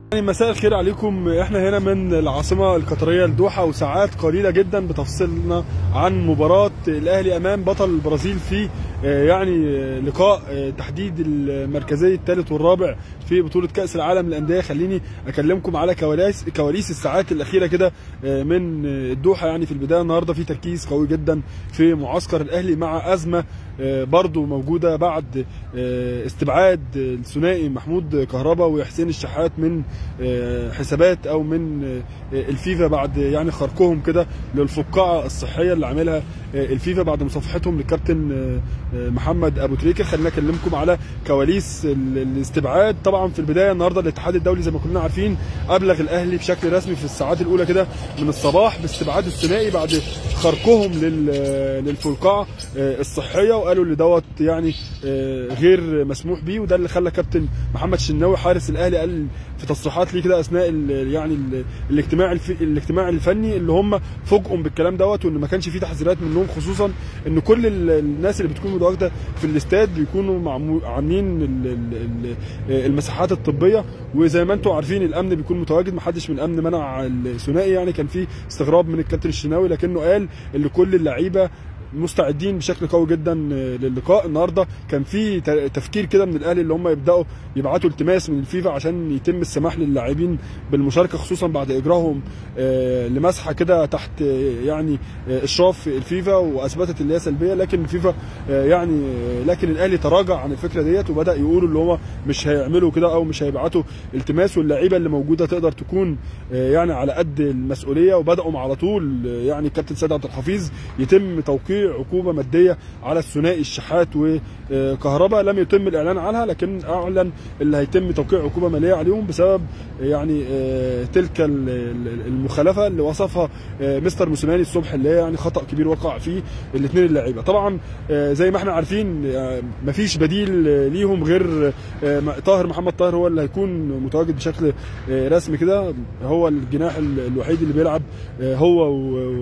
يعني مساء الخير عليكم احنا هنا من العاصمه القطريه الدوحه وساعات قليله جدا بتفصلنا عن مباراه الاهلي امام بطل البرازيل في يعني لقاء تحديد المركزي الثالث والرابع في بطوله كاس العالم للانديه خليني اكلمكم على كواليس كواليس الساعات الاخيره كده من الدوحه يعني في البدايه النهارده في تركيز قوي جدا في معسكر الاهلي مع ازمه برضو موجوده بعد استبعاد الثنائي محمود كهربا وحسين الشحات من حسابات او من الفيفا بعد يعني خرقهم كده للفقاعه الصحيه اللي عاملها الفيفا بعد مصافحتهم للكابتن محمد ابو تريكه خلينا اكلمكم على كواليس الاستبعاد طبعا في البدايه النهارده الاتحاد الدولي زي ما كلنا عارفين ابلغ الاهلي بشكل رسمي في الساعات الاولى كده من الصباح باستبعاد الثنائي بعد خرقهم للفقاعه الصحيه وقالوا اللي دوت يعني غير مسموح بيه وده اللي خلى كابتن محمد شناوي حارس الاهلي قال في تصريحات ليه كده اثناء يعني الاجتماع الاجتماع الفني اللي هم فوجئوا بالكلام دوت وان ما كانش فيه تحذيرات منهم خصوصا ان كل الناس اللي بتكون متواجده في الاستاد بيكونوا عاملين المساحات الطبيه وزي ما انتم عارفين الامن بيكون متواجد ما حدش من الامن منع الثنائي يعني كان في استغراب من الكابتن الشناوي لكنه قال ان كل اللعيبه مستعدين بشكل قوي جدا للقاء النهارده كان في تفكير كده من الاهلي اللي هم يبداوا يبعتوا التماس من الفيفا عشان يتم السماح للاعبين بالمشاركه خصوصا بعد اجراهم لمسحه كده تحت يعني اشراف الفيفا واثبتت ان هي سلبيه لكن الفيفا يعني لكن الاهلي تراجع عن الفكره ديت وبدا يقولوا اللي هم مش هيعملوا كده او مش هيبعتوا التماس واللعيبه اللي موجوده تقدر تكون يعني على قد المسؤوليه وبداوا على طول يعني الكابتن سيد عبد الحفيظ يتم توقيع عقوبه ماديه على الثنائي الشحات وكهرباء لم يتم الاعلان عنها لكن اعلن اللي هيتم توقيع عقوبه ماليه عليهم بسبب يعني تلك المخالفه اللي وصفها مستر موسيماني الصبح اللي هي يعني خطا كبير وقع فيه الاثنين اللعيبه طبعا زي ما احنا عارفين مفيش بديل ليهم غير طاهر محمد طاهر هو اللي هيكون متواجد بشكل رسمي كده هو الجناح الوحيد اللي بيلعب هو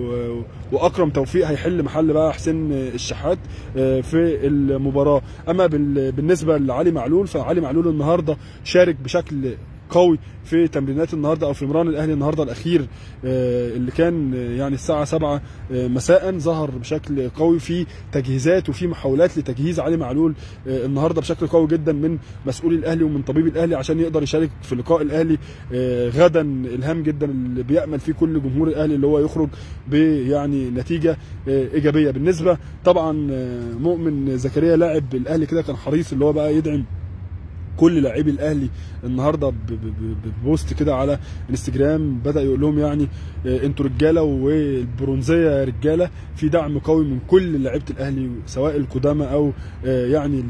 واكرم توفيق هيحل محل بقى حسين الشحات في المباراه اما بالنسبه لعلي معلول فعلي معلول النهارده شارك بشكل قوي في تمرينات النهارده او في مران الاهلي النهارده الاخير اللي كان يعني الساعه 7 مساء ظهر بشكل قوي في تجهيزات وفي محاولات لتجهيز علي معلول النهارده بشكل قوي جدا من مسؤولي الاهلي ومن طبيب الاهلي عشان يقدر يشارك في لقاء الاهلي غدا الهام جدا اللي بيامل فيه كل جمهور الاهلي اللي هو يخرج بيعني نتيجه ايجابيه بالنسبه طبعا مؤمن زكريا لاعب الاهلي كده كان حريص اللي هو بقى يدعم كل لاعبي الاهلي النهارده ببوست كده على انستجرام بدا يقول لهم يعني انتوا رجاله والبرونزيه رجاله في دعم قوي من كل لعيبه الاهلي سواء القدامى او يعني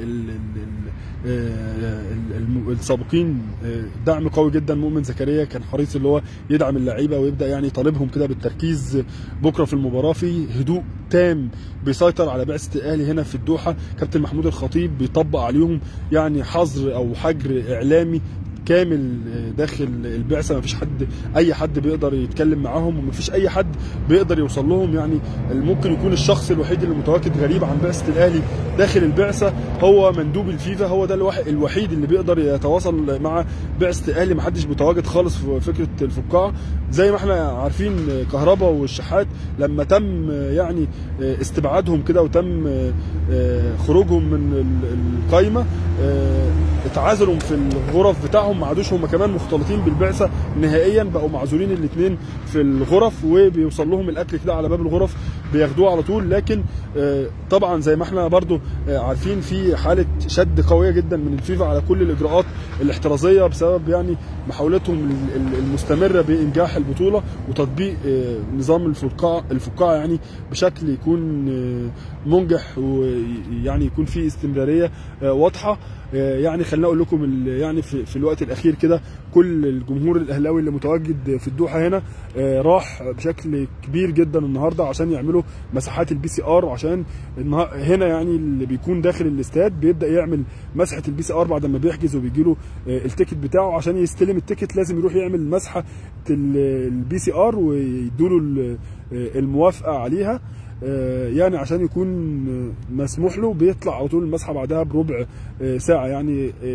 السابقين دعم قوي جدا مؤمن زكريا كان حريص اللي هو يدعم اللعيبه ويبدا يعني يطالبهم كده بالتركيز بكره في المباراه في هدوء تام بيسيطر على بعثه الاهلي هنا في الدوحه كابتن محمود الخطيب بيطبق عليهم يعني حظر او حجر اعلامي كامل داخل البعثه ما فيش حد اي حد بيقدر يتكلم معاهم وما فيش اي حد بيقدر يوصل لهم يعني ممكن يكون الشخص الوحيد اللي متواجد غريب عن بعثه الاهلي داخل البعثه هو مندوب الفيفا هو ده الوحيد اللي بيقدر يتواصل مع بعثه الاهلي ما حدش متواجد خالص في فكره الفقاعه زي ما احنا عارفين كهربا والشحات لما تم يعني استبعادهم كده وتم خروجهم من القايمه اتعزلوا في الغرف بتاعهم ما عادوش هم كمان مختلطين بالبعثه نهائيا بقوا معزولين الاثنين في الغرف وبيوصل لهم الاكل كده على باب الغرف بياخدوه على طول لكن طبعا زي ما احنا برضو عارفين في حاله شد قويه جدا من الفيفا على كل الاجراءات الاحترازيه بسبب يعني محاولتهم المستمره بانجاح البطوله وتطبيق نظام الفقاعه الفقاعه يعني بشكل يكون منجح ويعني يكون فيه استمراريه واضحه يعني خلينا اقول لكم يعني في, في الوقت الاخير كده كل الجمهور الاهلاوي اللي متواجد في الدوحه هنا راح بشكل كبير جدا النهارده عشان يعملوا مساحات البي سي ار وعشان هنا يعني اللي بيكون داخل الاستاد بيبدا يعمل مسحه البي سي ار بعد ما بيحجز وبيجي له التيكت بتاعه عشان يستلم التيكت لازم يروح يعمل مسحه البي سي ار ويدوا له الموافقه عليها يعني عشان يكون مسموح له بيطلع على طول المسحه بعدها بربع ساعه يعني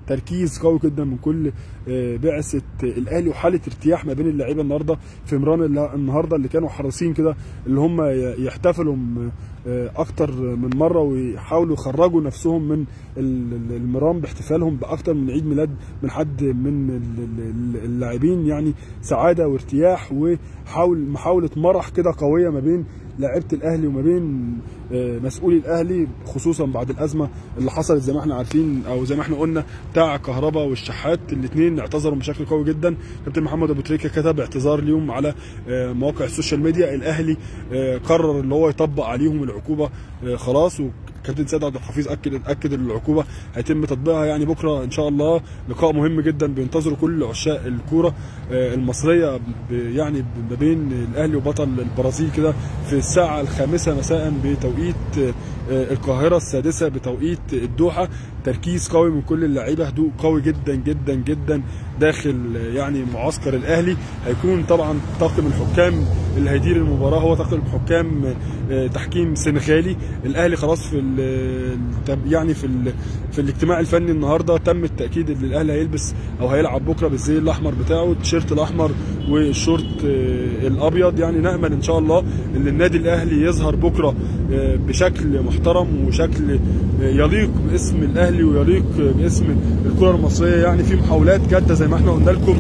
تركيز قوي جدا من كل آه، بعثه الاهلي وحاله ارتياح ما بين اللعيبه النهارده في مران الل- النهارده اللي كانوا حريصين كده اللي هم ي- يحتفلوا م- آه، اكتر من مره ويحاولوا يخرجوا نفسهم من ال- ال- المران باحتفالهم باكتر من عيد ميلاد من حد من ال- ال- اللاعبين يعني سعاده وارتياح وحاول محاوله مرح كده قويه ما بين لاعيبه الاهلي وما بين آه، مسؤولي الاهلي خصوصا بعد الازمه اللي حصلت زي ما احنا عارفين او زي ما احنا قلنا بتاع كهربا والشحات الاثنين اعتذروا بشكل قوي جدا كابتن محمد ابو تريكه كتب اعتذار ليهم على آه، مواقع السوشيال ميديا الاهلي آه، قرر اللي هو يطبق عليهم العقوبه آه، خلاص وكابتن سيد عبد الحفيظ اكد اكد ان العقوبه هيتم تطبيقها يعني بكره ان شاء الله لقاء مهم جدا بينتظروا كل عشاق الكوره آه، المصريه ب- يعني ما بين الاهلي وبطل البرازيل كده في الساعه الخامسه مساء بتوقيت آه، القاهره السادسه بتوقيت الدوحه تركيز قوي من كل اللعيبه هدوء قوي جدا جدا جدا داخل آه، يعني معسكر الاهلي هيكون طبعا طاقم الحكام اللي هيدير المباراه هو طاقم حكام آه، تحكيم سنغالي الاهلي خلاص في ال- التب- يعني في ال- في الاجتماع الفني النهارده تم التاكيد ان الاهلي هيلبس او هيلعب بكره بالزي الاحمر بتاعه التيشيرت الاحمر والشورت آه، الابيض يعني نامل ان شاء الله ان النادي الاهلي يظهر بكره آه، بشكل محترم وشكل آه، يليق باسم الاهلي ويليق باسم الكره المصريه يعني في محاولات جاده زي ما احنا قلنا لكم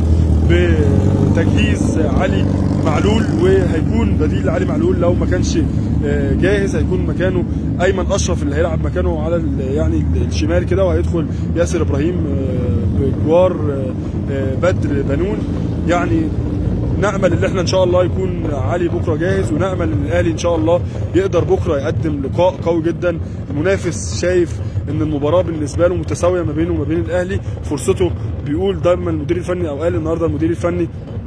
بتجهيز علي معلول وهيكون بديل علي معلول لو ما كانش آه، جاهز هيكون مكانه ايمن اشرف اللي هيلعب مكانه على ال- يعني الشمال كده وهيدخل ياسر ابراهيم آه، بجوار آه، آه، بدر بنون يعني نامل ان احنا ان شاء الله يكون علي بكره جاهز ونامل ان الاهلي ان شاء الله يقدر بكره يقدم لقاء قوي جدا المنافس شايف ان المباراه بالنسبه له متساويه ما بينه وما بين الاهلي فرصته بيقول دايما المدير الفني او قال النهارده المدير الفني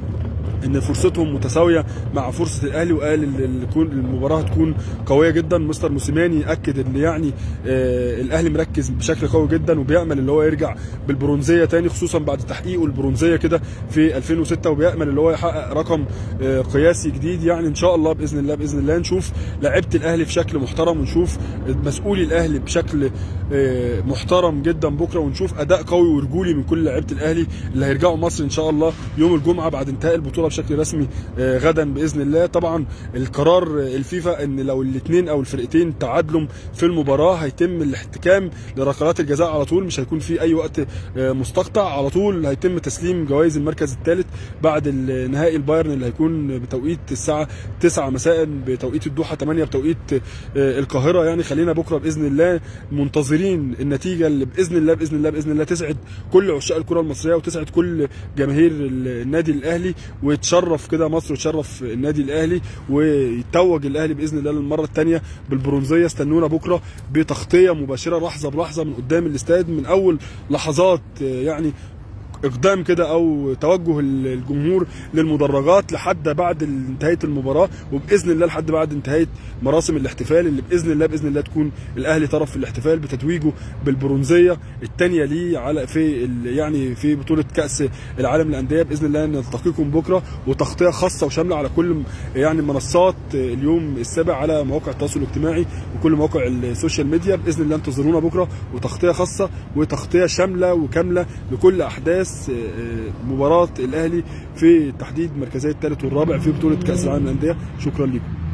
ان فرصتهم متساويه مع فرصه الاهلي وقال ال- ال- يكون المباراه هتكون قويه جدا مستر موسيماني اكد ان يعني آه الاهلي مركز بشكل قوي جدا وبيامل اللي هو يرجع بالبرونزيه تاني خصوصا بعد تحقيقه البرونزيه كده في 2006 وبيامل اللي هو يحقق رقم آه قياسي جديد يعني ان شاء الله باذن الله باذن الله نشوف لعيبه الاهلي في شكل محترم ونشوف مسؤولي الاهلي بشكل آه محترم جدا بكره ونشوف اداء قوي ورجولي من كل لعيبه الاهلي اللي هيرجعوا مصر ان شاء الله يوم الجمعه بعد انتهاء البطوله بشكل رسمي آه، غدا باذن الله طبعا القرار آه، الفيفا ان لو الاثنين او الفرقتين تعادلوا في المباراه هيتم الاحتكام لركلات الجزاء على طول مش هيكون في اي وقت آه، مستقطع على طول هيتم تسليم جوائز المركز الثالث بعد ال- نهائي البايرن اللي هيكون بتوقيت الساعه 9 مساء بتوقيت الدوحه 8 بتوقيت آه، القاهره يعني خلينا بكره باذن الله منتظرين النتيجه اللي باذن الله باذن الله باذن الله تسعد كل عشاق الكره المصريه وتسعد كل جماهير ال- النادي الاهلي وتشرف كده مصر وتشرف النادي الاهلي ويتوج الاهلي باذن الله للمره الثانيه بالبرونزيه استنونا بكره بتغطيه مباشره لحظه بلحظه من قدام الاستاد من اول لحظات آه، يعني اقدام كده او توجه الجمهور للمدرجات لحد بعد انتهاء المباراه وباذن الله لحد بعد انتهاء مراسم الاحتفال اللي باذن الله باذن الله تكون الاهلي طرف في الاحتفال بتتويجه بالبرونزيه الثانيه ليه على في ال- يعني في بطوله كاس العالم للانديه باذن الله نلتقيكم بكره وتغطيه خاصه وشامله على كل م- يعني منصات اليوم السابع على مواقع التواصل الاجتماعي وكل مواقع السوشيال ميديا باذن الله انتظرونا بكره وتغطيه خاصه وتغطيه شامله وكامله لكل احداث آه، آه، مباراه الاهلي في تحديد مركزيه الثالث والرابع في بطوله كاس العالم للانديه شكرا لكم